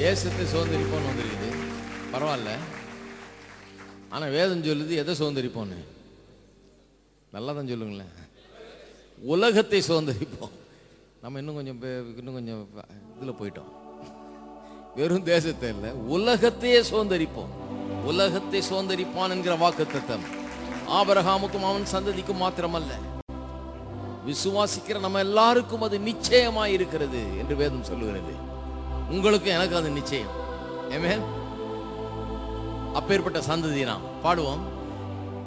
தேசத்தை சுதந்திரிப்போன்னு வந்திருக்குது பரவாயில்ல ஆனா வேதம் சொல்லுது எதை சுதந்திரிப்போன்னு நல்லா தான் சொல்லுங்களேன் உலகத்தை சுதந்திரிப்போம் நம்ம இன்னும் கொஞ்சம் பே- இன்னும் கொஞ்சம் இதில் போயிட்டோம் வெறும் தேசத்தை இல்லை உலகத்தையே சுதந்திரிப்போம் உலகத்தை சுதந்திரிப்பான் என்கிற வாக்குத்தத்தம் ஆபரகாமுக்கும் அவன் சந்ததிக்கும் மாத்திரமல்ல விசுவாசிக்கிற நம்ம எல்லாருக்கும் அது நிச்சயமாய் இருக்கிறது என்று வேதம் சொல்லுகிறது உங்களுக்கு எனக்கு அது நிச்சயம் ஆமென் அப்பேற்பட்ட சந்ததி நாம் பாடுவோம்